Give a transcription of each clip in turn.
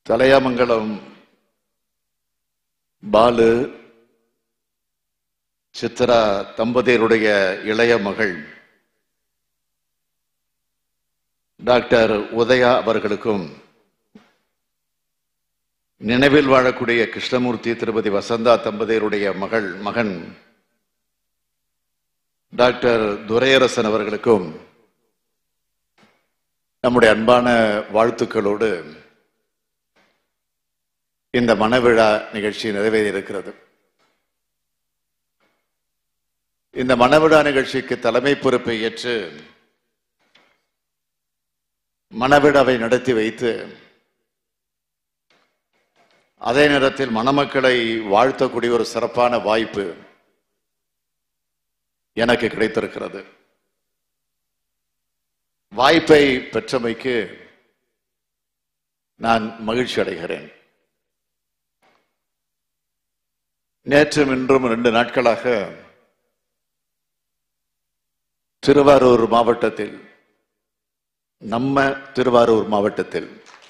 தலையாமங்கலம் பாலு சித்ரா தம்பதியருடைய இளைய மகள் டாக்டர் உதயா அவர்களுக்கும் நினைவில் வாழக்கூடிய கிருஷ்ணமூர்த்தி திருப்பதி வசந்தா தம்பதியருடைய மகள் மகன் டாக்டர் துரையரசன் அவர்களுக்கும் நம்முடைய அன்பான வாழ்த்துக்களோடு இந்த மணவிழா நிகழ்ச்சி நிறைவேறியிருக்கிறது இந்த மணவிழா நிகழ்ச்சிக்கு தலைமை பொறுப்பை ஏற்று மணவிழாவை நடத்தி வைத்து அதே நேரத்தில் மணமக்களை வாழ்த்தக்கூடிய ஒரு சிறப்பான வாய்ப்பு எனக்கு கிடைத்திருக்கிறது வாய்ப்பை பெற்றமைக்கு நான் மகிழ்ச்சி அடைகிறேன் நேற்றும் இன்றும் ரெண்டு நாட்களாக திருவாரூர் மாவட்டத்தில் நம்ம திருவாரூர் மாவட்டத்தில்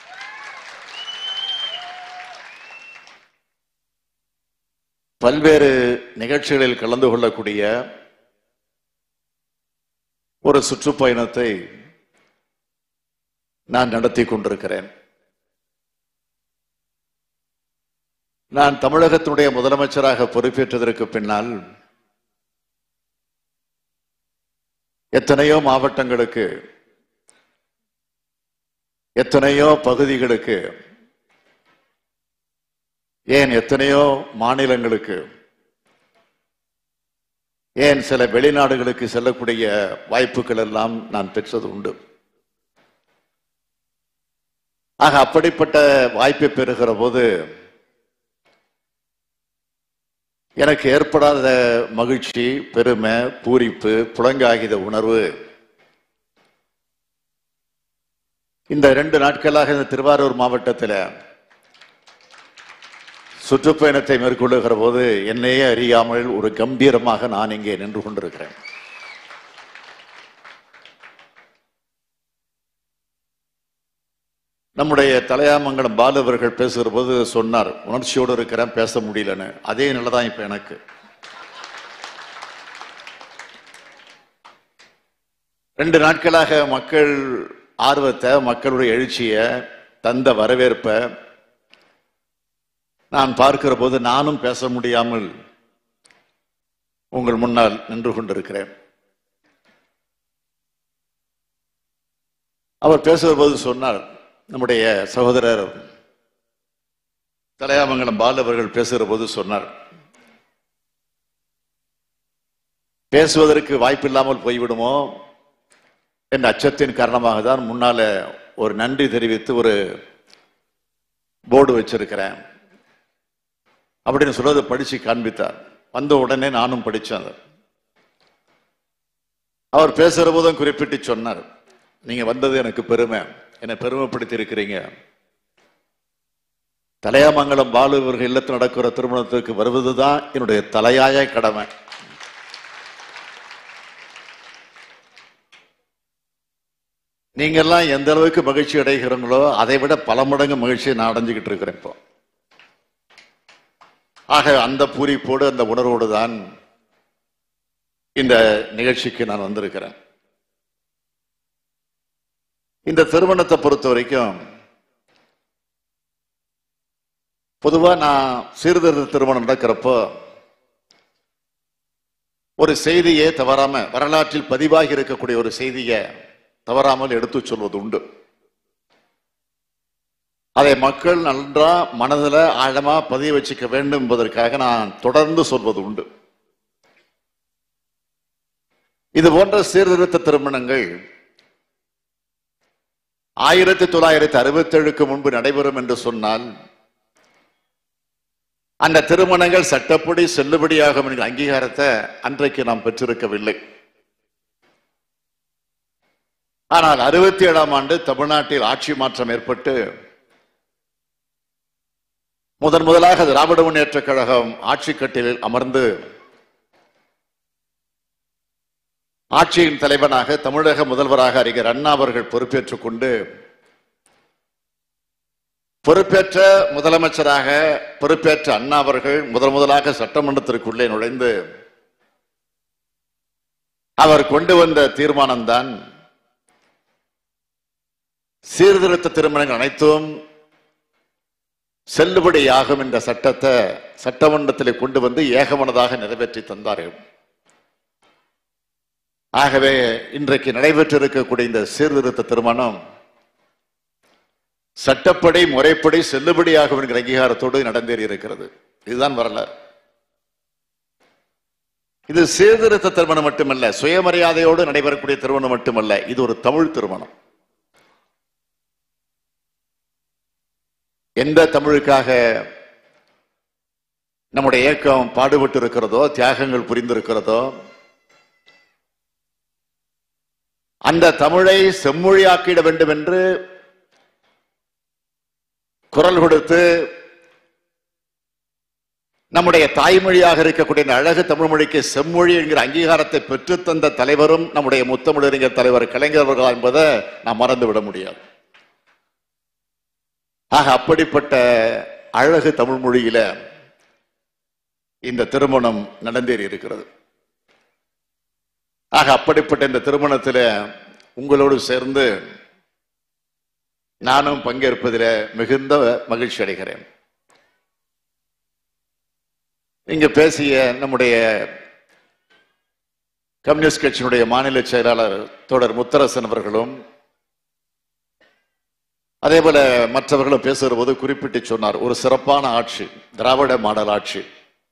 பல்வேறு நிகழ்ச்சிகளில் கலந்து கொள்ளக்கூடிய ஒரு சுற்றுப்பயணத்தை நான் நடத்தி கொண்டிருக்கிறேன் நான் தமிழகத்தினுடைய முதலமைச்சராக பொறுப்பேற்றதற்கு பின்னால் எத்தனையோ மாவட்டங்களுக்கு எத்தனையோ பகுதிகளுக்கு ஏன் எத்தனையோ மாநிலங்களுக்கு ஏன் சில வெளிநாடுகளுக்கு செல்லக்கூடிய வாய்ப்புகள் எல்லாம் நான் பெற்றது உண்டு ஆக அப்படிப்பட்ட வாய்ப்பை பெறுகிற போது எனக்கு ஏற்படாத மகிழ்ச்சி பெருமை பூரிப்பு புலங்காகித உணர்வு இந்த ரெண்டு நாட்களாக இந்த திருவாரூர் மாவட்டத்தில் சுற்றுப்பயணத்தை மேற்கொள்ளுகிற போது என்னையே அறியாமல் ஒரு கம்பீரமாக நான் இங்கே நின்று கொண்டிருக்கிறேன் நம்முடைய தலையாமங்கலம் பாலு அவர்கள் பேசுகிற போது சொன்னார் உணர்ச்சியோடு இருக்கிறேன் பேச முடியலன்னு அதே நிலைதான் இப்ப எனக்கு ரெண்டு நாட்களாக மக்கள் ஆர்வத்தை மக்களுடைய எழுச்சியை தந்த வரவேற்பை நான் பார்க்கிற போது நானும் பேச முடியாமல் உங்கள் முன்னால் நின்று கொண்டிருக்கிறேன் அவர் பேசுகிற போது சொன்னார் நம்முடைய சகோதரர் தலையாமங்கலம் பால் அவர்கள் பேசுகிற போது சொன்னார் பேசுவதற்கு வாய்ப்பில்லாமல் போய்விடுமோ என்ற அச்சத்தின் காரணமாக தான் முன்னால ஒரு நன்றி தெரிவித்து ஒரு போர்டு வச்சிருக்கிறேன் அப்படின்னு சொல்றதை படிச்சு காண்பித்தார் வந்த உடனே நானும் படித்தேன் அதை அவர் பேசுகிற போதும் குறிப்பிட்டு சொன்னார் நீங்க வந்தது எனக்கு பெருமை என்னை பெருமைப்படுத்தி இருக்கிறீங்க தலையாமங்கலம் பாலு இவர்கள் இல்லத்தில் நடக்கிற திருமணத்திற்கு வருவதுதான் என்னுடைய தலையாய கடமை நீங்க எல்லாம் எந்த அளவுக்கு மகிழ்ச்சி அடைகிறீங்களோ அதை விட பல மடங்கு மகிழ்ச்சியை நான் அடைஞ்சுக்கிட்டு இருக்கிறேன் இப்போ ஆக அந்த பூரிப்போடு அந்த உணர்வோடு தான் இந்த நிகழ்ச்சிக்கு நான் வந்திருக்கிறேன் இந்த திருமணத்தை பொறுத்த வரைக்கும் பொதுவா நான் சீர்திருத்த திருமணம் நடக்கிறப்போ ஒரு செய்தியே தவறாம வரலாற்றில் பதிவாகி இருக்கக்கூடிய ஒரு செய்தியை தவறாமல் எடுத்து சொல்வது உண்டு அதை மக்கள் நன்றா மனதில் ஆழமா பதிய வச்சுக்க வேண்டும் என்பதற்காக நான் தொடர்ந்து சொல்வது உண்டு இது போன்ற சீர்திருத்த திருமணங்கள் ஆயிரத்தி தொள்ளாயிரத்தி அறுபத்தி ஏழுக்கு முன்பு நடைபெறும் என்று சொன்னால் அந்த திருமணங்கள் சட்டப்படி செல்லுபடியாகும் என்கிற அங்கீகாரத்தை அன்றைக்கு நாம் பெற்றிருக்கவில்லை ஆனால் அறுபத்தி ஏழாம் ஆண்டு தமிழ்நாட்டில் ஆட்சி மாற்றம் ஏற்பட்டு முதன் முதலாக திராவிட முன்னேற்ற கழகம் ஆட்சி கட்டிலில் அமர்ந்து ஆட்சியின் தலைவனாக தமிழக முதல்வராக அறிஞர் அண்ணா அவர்கள் பொறுப்பேற்றுக் கொண்டு பொறுப்பேற்ற முதலமைச்சராக பொறுப்பேற்ற அண்ணா அவர்கள் முதல் முதலாக சட்டமன்றத்திற்குள்ளே நுழைந்து அவர் கொண்டு வந்த தீர்மானம்தான் சீர்திருத்த திருமணங்கள் அனைத்தும் செல்லுபடியாகும் என்ற சட்டத்தை சட்டமன்றத்தில் கொண்டு வந்து ஏகமனதாக நிறைவேற்றி தந்தார்கள் ஆகவே இன்றைக்கு நடைபெற்றிருக்கக்கூடிய இந்த சீர்திருத்த திருமணம் சட்டப்படி முறைப்படி செல்லுபடியாகும் என்கிற அங்கீகாரத்தோடு நடந்தேறி இருக்கிறது இதுதான் வரலாறு இது சீர்திருத்த திருமணம் மட்டுமல்ல சுயமரியாதையோடு நடைபெறக்கூடிய திருமணம் மட்டுமல்ல இது ஒரு தமிழ் திருமணம் எந்த தமிழுக்காக நம்முடைய இயக்கம் பாடுபட்டு இருக்கிறதோ தியாகங்கள் புரிந்திருக்கிறதோ அந்த தமிழை செம்மொழியாக்கிட வேண்டும் என்று குரல் கொடுத்து நம்முடைய தாய்மொழியாக இருக்கக்கூடிய இந்த அழகு தமிழ் மொழிக்கு செம்மொழி என்கிற அங்கீகாரத்தை பெற்றுத்தந்த தலைவரும் நம்முடைய முத்தமிழறிஞர் தலைவர் கலைஞர் அவர்கள் என்பதை நாம் மறந்துவிட முடியாது ஆக அப்படிப்பட்ட அழகு தமிழ் மொழியில இந்த திருமணம் நடந்தேறி இருக்கிறது ஆக அப்படிப்பட்ட இந்த திருமணத்தில் உங்களோடு சேர்ந்து நானும் பங்கேற்பதில் மிகுந்த மகிழ்ச்சி அடைகிறேன் இங்க பேசிய நம்முடைய கம்யூனிஸ்ட் கட்சியினுடைய மாநில செயலாளர் தோழர் முத்தரசன் அவர்களும் அதே போல மற்றவர்களும் பேசுகிற போது குறிப்பிட்டு சொன்னார் ஒரு சிறப்பான ஆட்சி திராவிட மாடல் ஆட்சி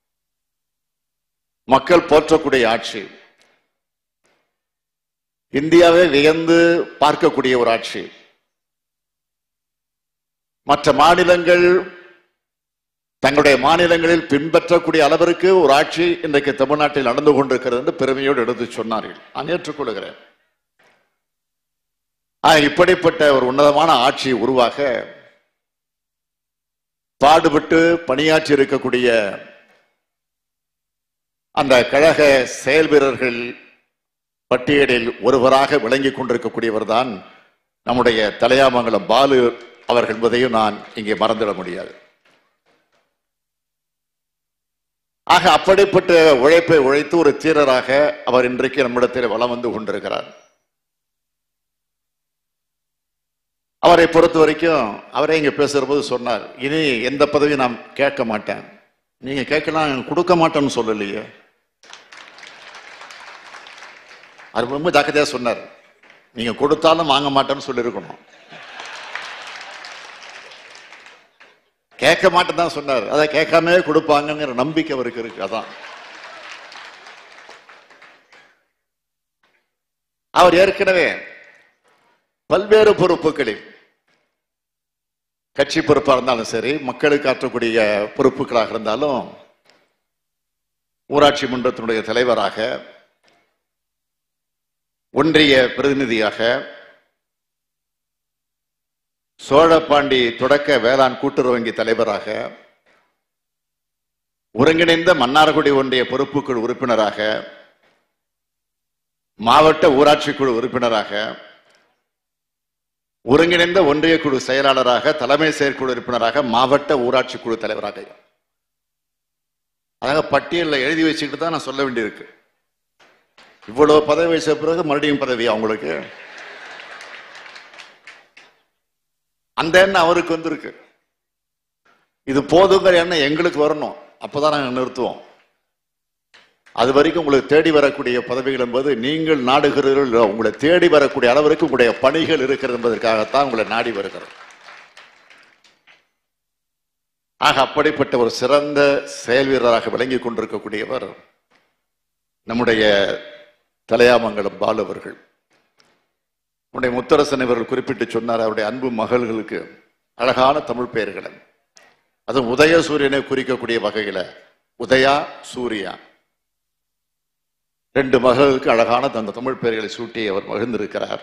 மக்கள் போற்றக்கூடிய ஆட்சி இந்தியாவை வியந்து பார்க்கக்கூடிய ஒரு ஆட்சி மற்ற மாநிலங்கள் தங்களுடைய மாநிலங்களில் பின்பற்றக்கூடிய அளவிற்கு ஒரு ஆட்சி இன்றைக்கு தமிழ்நாட்டில் நடந்து கொண்டிருக்கிறது என்று பெருமையோடு எடுத்து சொன்னார்கள் நான் ஏற்றுக்கொள்கிறேன் ஆக, இப்படிப்பட்ட ஒரு உன்னதமான ஆட்சி உருவாக பாடுபட்டு பணியாற்றி இருக்கக்கூடிய அந்த கழக செயல் வீரர்கள் பட்டியலில் ஒருவராக விளங்கிக் கொண்டிருக்கக்கூடியவர் தான் நம்முடைய தலையாமங்கலம் பாலு அவர்கள் என்பதையும் நான் இங்கே மறந்துவிட முடியாது ஆக அப்படிப்பட்ட உழைப்பை உழைத்து ஒரு தீரராக அவர் இன்றைக்கு நம்மிடத்தில் வலம் வந்து கொண்டிருக்கிறார் அவரை பொறுத்த வரைக்கும் அவரே இங்க பேசுற போது சொன்னார் இனி எந்த பதவியும் நான் கேட்க மாட்டேன் நீங்க கேட்கலாம் கொடுக்க மாட்டேன்னு சொல்லலையே அவர் ரொம்ப ஜாக்கிரதையா சொன்னார் நீங்க கொடுத்தாலும் வாங்க மாட்டேன்னு சொல்லியிருக்கணும் கேட்க மாட்டேன்னு தான் சொன்னார் அதை கேட்காம கொடுப்பாங்கங்கிற நம்பிக்கை அவருக்கு இருக்கு அதான் அவர் ஏற்கனவே பல்வேறு பொறுப்புகளில் கட்சி பொறுப்பா இருந்தாலும் சரி மக்களுக்கு ஆற்றக்கூடிய பொறுப்புகளாக இருந்தாலும் ஊராட்சி மன்றத்தினுடைய தலைவராக ஒன்றிய பிரதிநிதியாக சோழபாண்டி தொடக்க வேளாண் கூட்டுறவு வங்கி தலைவராக ஒருங்கிணைந்த மன்னார்குடி ஒன்றிய பொறுப்புக்குழு உறுப்பினராக மாவட்ட ஊராட்சி குழு உறுப்பினராக ஒருங்கிணைந்த ஒன்றிய குழு செயலாளராக தலைமை செயற்குழு உறுப்பினராக மாவட்ட ஊராட்சி குழு தலைவராக அதாக பட்டியலில் எழுதி வச்சுக்கிட்டு தான் நான் சொல்ல வேண்டியிருக்கு இவ்வளவு பதவி வச்ச பிறகு மறுபடியும் பதவி அவங்களுக்கு அந்த எண்ணம் அவருக்கு வந்திருக்கு இது போதுங்கிற எண்ணம் எங்களுக்கு வரணும் அப்பதான் நாங்கள் நிறுத்துவோம் அது வரைக்கும் உங்களுக்கு தேடி வரக்கூடிய பதவிகள் என்பது நீங்கள் நாடுகிறீர்கள் உங்களை தேடி வரக்கூடிய அளவிற்கு உங்களுடைய பணிகள் இருக்கிறது என்பதற்காகத்தான் உங்களை நாடி வருகிறது ஆக அப்படிப்பட்ட ஒரு சிறந்த செயல் வீரராக விளங்கிக் கொண்டிருக்கக்கூடியவர் நம்முடைய தலையாமங்கலம் பாலு அவர்கள் உன்னுடைய முத்தரசன் இவர்கள் குறிப்பிட்டு சொன்னார் அவருடைய அன்பு மகள்களுக்கு அழகான தமிழ் பெயர்களை அதுவும் உதய சூரியனை குறிக்கக்கூடிய வகையில உதயா சூர்யா ரெண்டு மகளுக்கு அழகான அந்த தமிழ் பெயர்களை சூட்டி அவர் மகிழ்ந்திருக்கிறார்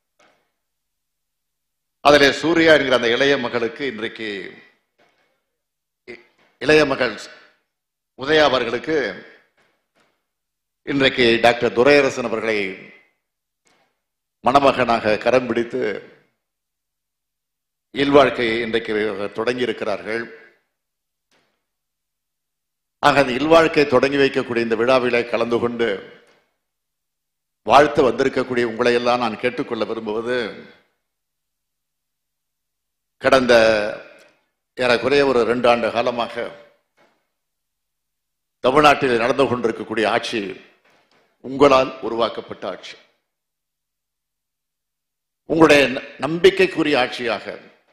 அதிலே சூர்யா என்கிற அந்த இளைய மகளுக்கு இன்றைக்கு இ- இளைய மகள் உதயா அவர்களுக்கு இன்றைக்கு டாக்டர் துரையரசன் அவர்களை மணமகனாக கரம் பிடித்து இல்வாழ்க்கையை இன்றைக்கு தொடங்கி இருக்கிறார்கள் ஆக அந்த இல்வாழ்க்கை தொடங்கி வைக்கக்கூடிய இந்த விழாவிலே கலந்து கொண்டு வாழ்த்து வந்திருக்கக்கூடிய உங்களை எல்லாம் நான் கேட்டுக்கொள்ள விரும்புவது கடந்த ஏறக்குறைய ஒரு ரெண்டு ஆண்டு காலமாக தமிழ்நாட்டில் நடந்து கொண்டிருக்கக்கூடிய ஆட்சி உங்களால் உருவாக்கப்பட்ட ஆட்சி உங்களுடைய ந- நம்பிக்கைக்குரிய ஆட்சியாக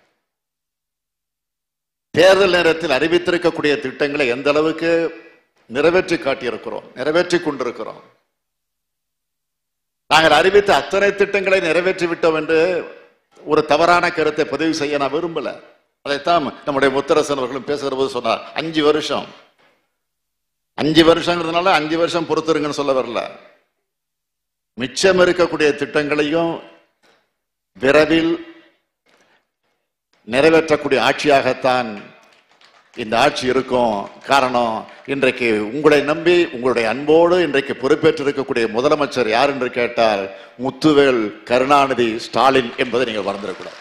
தேர்தல் நேரத்தில் அறிவித்திருக்கக்கூடிய திட்டங்களை எந்த அளவுக்கு நிறைவேற்றி காட்டியிருக்கிறோம் நிறைவேற்றி கொண்டிருக்கிறோம் நாங்கள் அறிவித்த அத்தனை திட்டங்களை நிறைவேற்றி விட்டோம் என்று ஒரு தவறான கருத்தை பதிவு செய்ய நான் விரும்பல அதைத்தான் நம்முடைய முத்தரசன் அவர்களும் பேசுகிற போது சொன்னார் அஞ்சு வருஷம் அஞ்சு வருஷங்கிறதுனால அஞ்சு வருஷம் பொறுத்துருங்கன்னு சொல்ல வரல மிச்சம் இருக்கக்கூடிய திட்டங்களையும் விரைவில் நிறைவேற்றக்கூடிய ஆட்சியாகத்தான் இந்த ஆட்சி இருக்கும் காரணம் இன்றைக்கு உங்களை நம்பி உங்களுடைய அன்போடு இன்றைக்கு பொறுப்பேற்றிருக்கக்கூடிய முதலமைச்சர் யார் என்று கேட்டால் முத்துவேல் கருணாநிதி ஸ்டாலின் என்பதை நீங்கள் மறந்துடக்கூடாது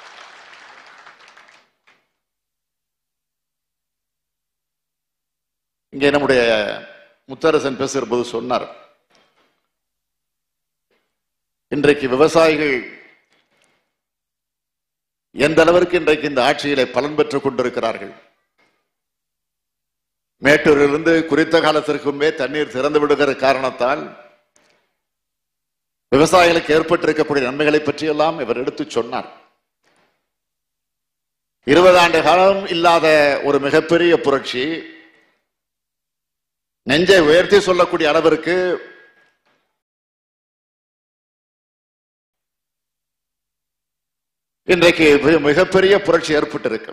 இங்கே நம்முடைய முத்தரசன் பேசுகிற போது சொன்னார் இன்றைக்கு விவசாயிகள் எந்த அளவிற்கு இன்றைக்கு இந்த ஆட்சியிலே பலன் பெற்றுக் கொண்டிருக்கிறார்கள் மேட்டூரிலிருந்து குறித்த காலத்திற்கு முன்பே தண்ணீர் திறந்து விடுகிற காரணத்தால் விவசாயிகளுக்கு ஏற்பட்டிருக்கக்கூடிய நன்மைகளை பற்றியெல்லாம் இவர் எடுத்து சொன்னார் இருபது ஆண்டு காலம் இல்லாத ஒரு மிகப்பெரிய புரட்சி நெஞ்சை உயர்த்தி சொல்லக்கூடிய அளவிற்கு இன்றைக்கு மிக- மிகப்பெரிய புரட்சி ஏற்பட்டிருக்கு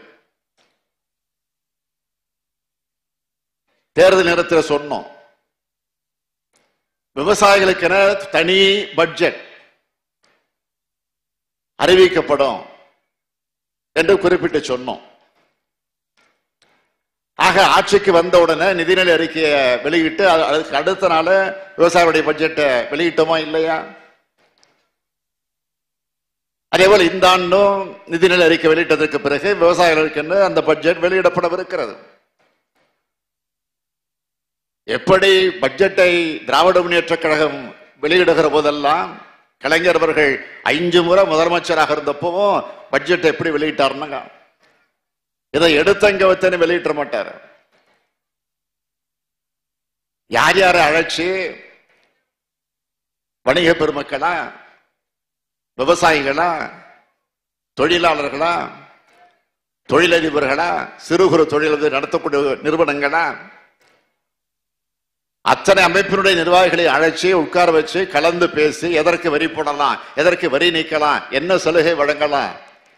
தேர்தல் நேரத்தில் சொன்னோம் விவசாயிகளுக்கென தனி பட்ஜெட் அறிவிக்கப்படும் என்று குறிப்பிட்டு சொன்னோம் ஆக ஆட்சிக்கு வந்த உடனே நிதிநிலை அறிக்கையை வெளியிட்டு அது- அதுக்கு அடுத்த நாள் விவசாயிகளுடைய பட்ஜெட்டை வெளியிட்டோமா இல்லையா அதே போல இந்த ஆண்டும் நிதிநிலை அறிக்கை வெளியிட்டதற்கு பிறகு விவசாயிகளுக்கு அந்த பட்ஜெட் வெளியிடப்படவிருக்கிறது எப்படி பட்ஜெட்டை திராவிட முன்னேற்றக் கழகம் வெளியிடுகிற போதெல்லாம் கலைஞர் அவர்கள் ஐந்து முறை முதலமைச்சராக இருந்தப்பவும் பட்ஜெட்டை எப்படி வெளியிட்டாருன்னாங்க இதை எடுத்தங்க வச்சனு வெளியிட்ட மாட்டார் யார் யாரை அழைச்சு வணிக பெருமக்களா விவசாயிகளா தொழிலாளர்களா தொழிலதிபர்களா சிறு குறு தொழிலதிபர் நடத்தக்கூடிய நிறுவனங்களா அத்தனை அமைப்பினுடைய நிர்வாகிகளை அழைச்சு உட்கார வச்சு கலந்து பேசி எதற்கு வரி போடலாம் எதற்கு வரி நீக்கலாம் என்ன சலுகை வழங்கலாம்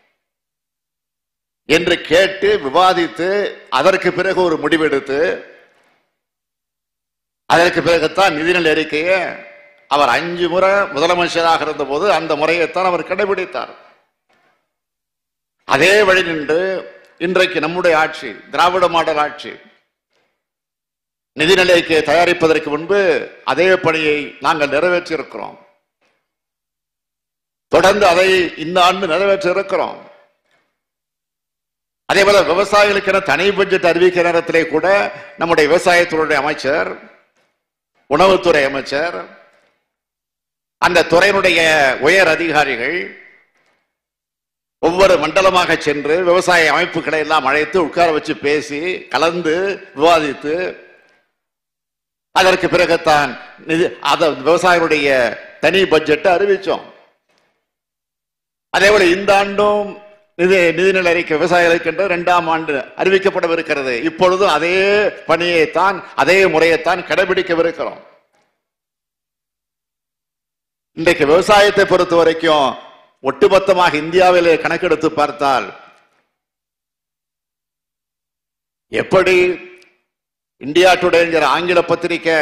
என்று கேட்டு விவாதித்து அதற்கு பிறகு ஒரு முடிவெடுத்து அதற்கு பிறகுத்தான் நிதிநிலை அறிக்கையை அவர் அஞ்சு முறை முதலமைச்சராக இருந்தபோது அந்த முறையைத்தான் அவர் கடைபிடித்தார் அதே வழி நின்று இன்றைக்கு நம்முடைய ஆட்சி திராவிட மாடல் ஆட்சி நிதிநிலைக்கு தயாரிப்பதற்கு முன்பு அதே பணியை நாங்கள் நிறைவேற்றி இருக்கிறோம் தொடர்ந்து அதை இந்த ஆண்டு நிறைவேற்றி இருக்கிறோம் அதே போல விவசாயிகளுக்கென தனி பட்ஜெட் அறிவிக்கிற நேரத்திலே கூட நம்முடைய விவசாயத்துறையுடைய அமைச்சர் உணவுத்துறை அமைச்சர் அந்த துறையினுடைய உயர் அதிகாரிகள் ஒவ்வொரு மண்டலமாக சென்று விவசாய அமைப்புகளை எல்லாம் அழைத்து உட்கார வச்சு பேசி கலந்து விவாதித்து அதற்கு பிறகுத்தான் நிதி அத விவசாயிகளுடைய தனி பட்ஜெட்டை அறிவிச்சோம் அதே போல இந்த ஆண்டும் நிதி நிதிநிலை அறிக்கை விவசாயிகளுக்கு என்று இரண்டாம் ஆண்டு அறிவிக்கப்படவிருக்கிறது இப்பொழுதும் அதே பணியைத்தான் அதே முறையைத்தான் கடைபிடிக்கவிருக்கிறோம் இன்றைக்கு விவசாயத்தை பொறுத்த வரைக்கும் ஒட்டுமொத்தமாக இந்தியாவிலே கணக்கெடுத்து பார்த்தால் எப்படி இந்தியா டுடேங்கிற ஆங்கில பத்திரிகை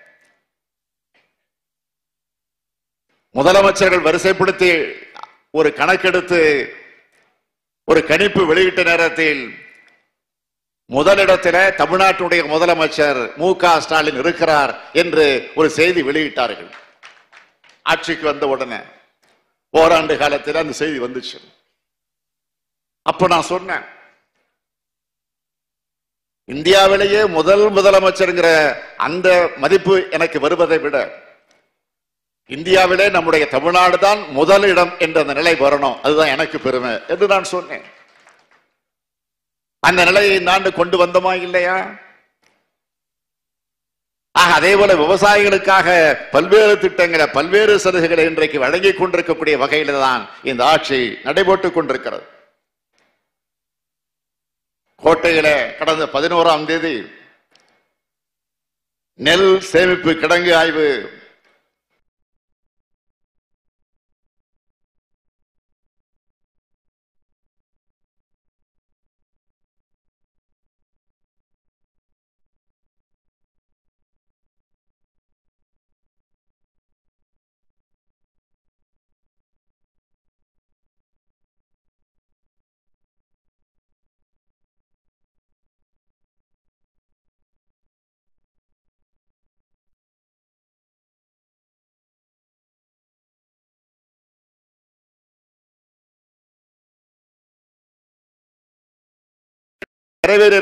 முதலமைச்சர்கள் வரிசைப்படுத்தி ஒரு கணக்கெடுத்து ஒரு கணிப்பு வெளியிட்ட நேரத்தில் முதலிடத்தில தமிழ்நாட்டுடைய முதலமைச்சர் மு க ஸ்டாலின் இருக்கிறார் என்று ஒரு செய்தி வெளியிட்டார்கள் ஆட்சிக்கு வந்த உடனே ஓராண்டு காலத்தில் அந்த செய்தி வந்துச்சு அப்ப நான் சொன்னேன் இந்தியாவிலேயே முதல் முதலமைச்சருங்கிற அந்த மதிப்பு எனக்கு வருவதை விட இந்தியாவிலே நம்முடைய தமிழ்நாடு தான் முதல் இடம் என்ற அந்த நிலை வரணும் அதுதான் எனக்கு பெருமை என்று நான் சொன்னேன் அந்த நிலையை இந்த ஆண்டு கொண்டு வந்தோமா இல்லையா ஆக அதே போல விவசாயிகளுக்காக பல்வேறு திட்டங்களை பல்வேறு சலுகைகளை இன்றைக்கு வழங்கிக் கொண்டிருக்கக்கூடிய வகையில தான் இந்த ஆட்சி நடைபெற்றுக் கொண்டிருக்கிறது கோட்டையில கடந்த பதினோராம் தேதி நெல் சேமிப்பு கிடங்கு ஆய்வு நிறைவேற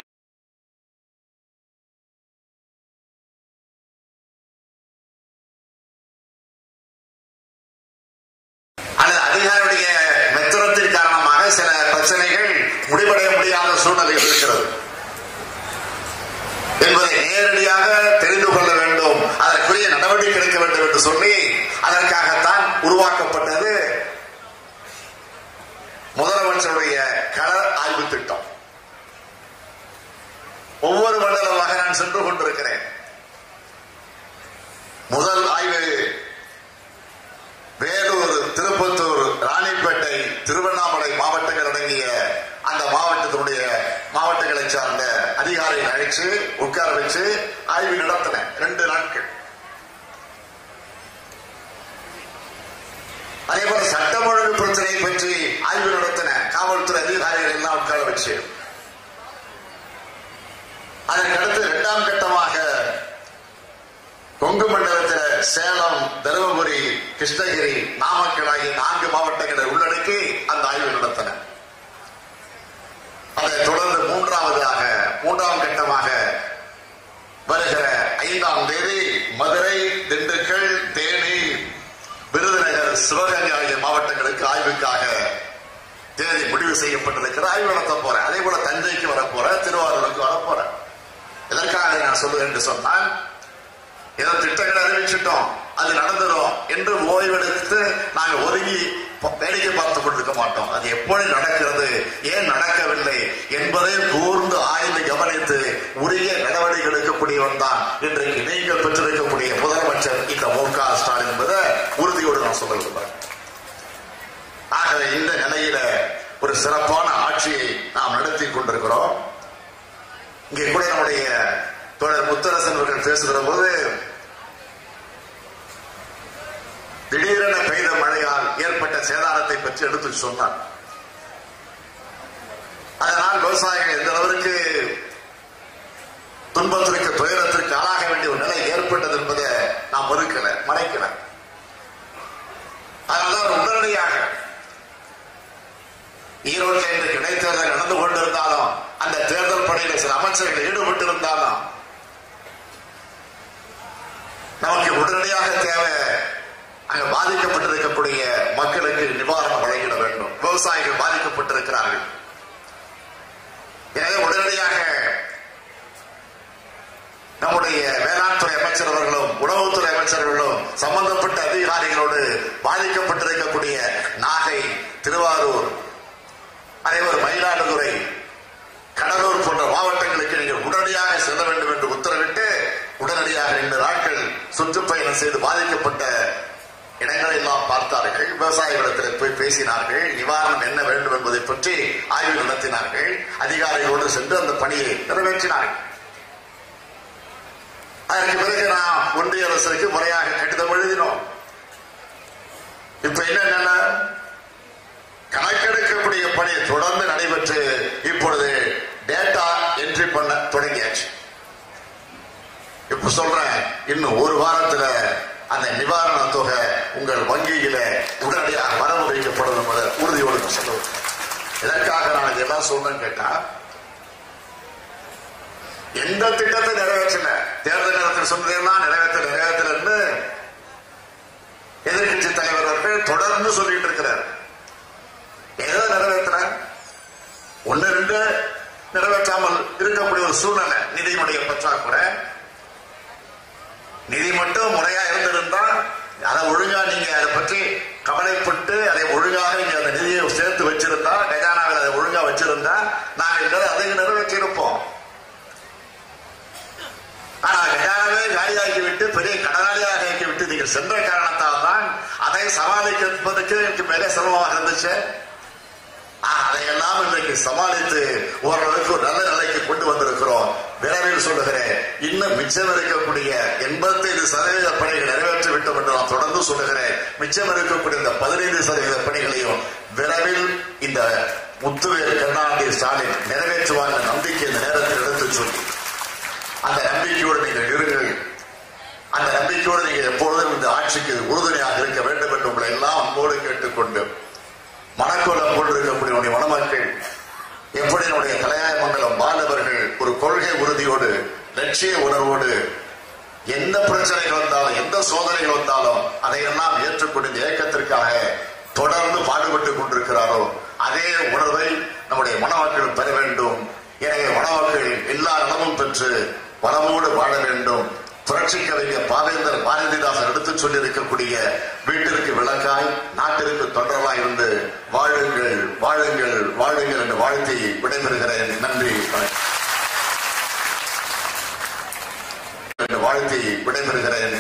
அல்லது அதிகாரியுடைய மெத்தனத்தின் காரணமாக சில பிரச்சனைகள் முடிவடைய முடியாத சூழ்நிலை இருக்கிறது என்பதை நேரடியாக தெரிந்து கொள்ள வேண்டும் அதற்குரிய நடவடிக்கை எடுக்க வேண்டும் என்று சொல்லி அதற்காகத்தான் உருவாக்கப்பட்டது முதலமைச்சருடைய கள ஆய்வு திட்டம் ஒவ்வொரு மண்டலமாக நான் சென்று கொண்டிருக்கிறேன் முதல் ஆய்வு வேலூர் திருப்பத்தூர் ராணிப்பேட்டை திருவண்ணாமலை மாவட்டங்கள் அடங்கிய அந்த மாவட்டத்தினுடைய மாவட்டங்களை சார்ந்த அதிகாரிகள் அழைச்சு உட்கார வச்சு ஆய்வு நடத்தின ரெண்டு நாட்கள் அதே போல சட்டம் ஒழுங்கு பிரச்சனையை பற்றி ஆய்வு நடத்தின காவல்துறை அதிகாரிகள் எல்லாம் உட்கார வச்சு அதற்கு அடுத்து இரண்டாம் கட்டமாக கொங்கு மண்டலத்தில் சேலம் தருமபுரி கிருஷ்ணகிரி நாமக்கல் ஆகிய நான்கு மாவட்டங்களை உள்ளடக்கி அந்த ஆய்வு நடத்தின அதைத் தொடர்ந்து மூன்றாவதாக மூன்றாம் கட்டமாக வருகிற ஐந்தாம் தேதி மதுரை திண்டுக்கல் தேனி விருதுநகர் சிவகங்கை ஆகிய மாவட்டங்களுக்கு ஆய்வுக்காக தேதி முடிவு செய்யப்பட்டிருக்கிற ஆய்வு நடத்த போறேன் அதே போல தஞ்சைக்கு வரப்போற திருவாரூருக்கு வரப்போறேன் எதற்காக நான் சொல்லுவேன் என்று சொன்னால் ஏதோ திட்டங்களை அறிவிச்சிட்டோம் அது நடந்துடும் என்று ஓய்வெடுத்து நாங்க ஒதுங்கி ப- வேடிக்கை பார்த்துக் கொண்டிருக்க மாட்டோம் அது எப்படி நடக்கிறது ஏன் நடக்கவில்லை என்பதை கூர்ந்து ஆய்ந்து கவனித்து உரிய நடவடிக்கை எடுக்கக்கூடியவன் தான் இன்றைக்கு நீங்கள் பெற்றிருக்கக்கூடிய முதலமைச்சர் இந்த மு க ஸ்டாலின் என்பதை உறுதியோடு நான் சொல்ல விரும்புகிறேன் ஆகவே இந்த நிலையில ஒரு சிறப்பான ஆட்சியை நாம் நடத்தி கொண்டிருக்கிறோம் இங்கே கூட நம்முடைய தோழர் முத்தரசன் அவர்கள் பேசுகிற போது திடீரென பெய்த மழையால் ஏற்பட்ட சேதாரத்தை பற்றி எடுத்து சொன்னார் அதனால் விவசாயிகள் எந்த அளவிற்கு துன்பத்திற்கு துயரத்திற்கு ஆளாக வேண்டிய ஒரு நிலை ஏற்பட்டது என்பதை நாம் மறுக்கல மறைக்கல அதனால அவர் உடனடியாக ஈரோட்டில் இன்று இடைத்தேர்தல் நடந்து கொண்டிருந்தாலும் அந்த தேர்தல் பணியில் சில அமைச்சர்கள் ஈடுபட்டு இருந்தாலும் நமக்கு உடனடியாக தேவை அங்க பாதிக்கப்பட்டிருக்கக்கூடிய மக்களுக்கு நிவாரணம் வழங்கிட வேண்டும் விவசாயிகள் பாதிக்கப்பட்டிருக்கிறார்கள் எனவே உடனடியாக நம்முடைய வேளாண் துறை அமைச்சர் அவர்களும் உணவுத்துறை அமைச்சர்களும் சம்பந்தப்பட்ட அதிகாரிகளோடு பாதிக்கப்பட்டிருக்கக்கூடிய நாகை திருவாரூர் அதேபோல் மயிலாடுதுறை கடலூர் போன்ற மாவட்டங்களுக்கு நீங்கள் உடனடியாக செல்ல வேண்டும் என்று உத்தரவிட்டு உடனடியாக ரெண்டு நாட்கள் சுற்றுப்பயணம் செய்து பாதிக்கப்பட்ட இடங்களை எல்லாம் பார்த்தார்கள் விவசாயிகளிடத்தில் போய் பேசினார்கள் நிவாரணம் என்ன வேண்டும் என்பதை பற்றி ஆய்வு நடத்தினார்கள் அதிகாரிகளோடு சென்று அந்த பணியை நிறைவேற்றினார்கள் அதற்கு பிறகு நாம் ஒன்றிய அரசுக்கு முறையாக கடிதம் எழுதினோம் இப்ப என்ன நிலை கணக்கெடுக்கக்கூடிய பணி தொடர்ந்து நடைபெற்று இப்பொழுது டேட்டா என்ட்ரி பண்ண தொடங்கியாச்சு இப்ப சொல்றேன் இன்னும் ஒரு வாரத்துல அந்த நிவாரண தொகை உங்கள் வங்கியில உடனடியாக வரவு வைக்கப்படும் என்பதை உறுதியோடு நான் சொல்லுவேன் எதற்காக நான் இதெல்லாம் சொல்றேன்னு கேட்டா எந்த திட்டத்தை நிறைவேற்றல தேர்தல் நேரத்தில் சொன்னதெல்லாம் நிறைவேற்ற நிறைவேற்றலன்னு எதிர்கட்சி தலைவர் அவர்கள் தொடர்ந்து சொல்லிட்டு இருக்கிறார் ஏதோ நிறைவேற்ற ஒன்னு ரெண்டு நிறைவேற்றாமல் இருக்கக்கூடிய ஒரு சூழ்நிலை நிதியினுடைய பற்றாக்குறை நிதி மட்டும் முறையா இருந்திருந்தா அதை ஒழுங்கா நீங்க அதை பற்றி கவலைப்பட்டு அதை ஒழுங்காக நீங்க அந்த நிதியை சேர்த்து வச்சிருந்தா கஜானாவில் அதை ஒழுங்கா வச்சிருந்தா நாங்கள் அதை நிறைவேற்றி இருப்போம் ஆனா கஜானாவே காலியாக்கி விட்டு பெரிய கடனாளியாக ஆக்கி விட்டு நீங்கள் சென்ற காரணத்தால் தான் அதை சமாளிப்பதற்கு எனக்கு மிக சிரமமாக இருந்துச்சு ஆனா, அதையெல்லாம் இன்றைக்கு சமாளித்து ஓரளவுக்கு ஒரு நல்ல நிலைக்கு கொண்டு வந்திருக்கிறோம் விரைவில் சொல்லுகிறேன் இன்னும் மிச்சம் இருக்கக்கூடிய எண்பத்தைந்து சதவீத பணிகள் நிறைவேற்றி விட்டோம் என்று நான் தொடர்ந்து சொல்லுகிறேன் மிச்சம் இருக்கக்கூடிய இந்த பதினைந்து சதவீத பணிகளையும் விரைவில் இந்த முத்துவேல் கருணாநிதி ஸ்டாலின் நிறைவேற்றுவாங்க நம்பிக்கை இந்த நேரத்தில் எடுத்து சொல்லி அந்த நம்பிக்கையோடு நீங்கள் இருங்கள் அந்த நம்பிக்கையோடு நீங்கள் எப்பொழுதும் இந்த ஆட்சிக்கு உறுதுணையாக இருக்க வேண்டும் என்று உங்களை எல்லாம் அன்போடு கேட்டுக்கொண்டு மணக்கோலம் கொண்டிருக்கக்கூடிய உடைய மணமக்கள் எப்படி நம்முடைய கலையாய மங்கலம் பாலவர்கள் ஒரு கொள்கை உறுதியோடு லட்சிய உணர்வோடு எந்த பிரச்சனைகள் வந்தாலும் எந்த சோதனைகள் வந்தாலும் அதையெல்லாம் ஏற்றுக்கொண்டு இந்த இயக்கத்திற்காக தொடர்ந்து பாடுபட்டுக் கொண்டிருக்கிறாரோ அதே உணர்வை நம்முடைய மணமக்கள் பெற வேண்டும் எனவே மணமக்கள் எல்லா நலமும் பெற்று வளமோடு வாழ வேண்டும் புரட்சி கவிஞர் பாவேந்தர் பாரதிதாசன் எடுத்துச் சொல்லி இருக்கக்கூடிய வீட்டிற்கு விளக்காய் நாட்டிற்கு தொண்டர்களாய் இருந்து வாழுங்கள் வாழுங்கள் வாழுங்கள் என்று வாழ்த்தி விடைபெறுகிறேன் நன்றி வணக்கம். என்று வாழ்த்தி விடைபெறுகிறேன்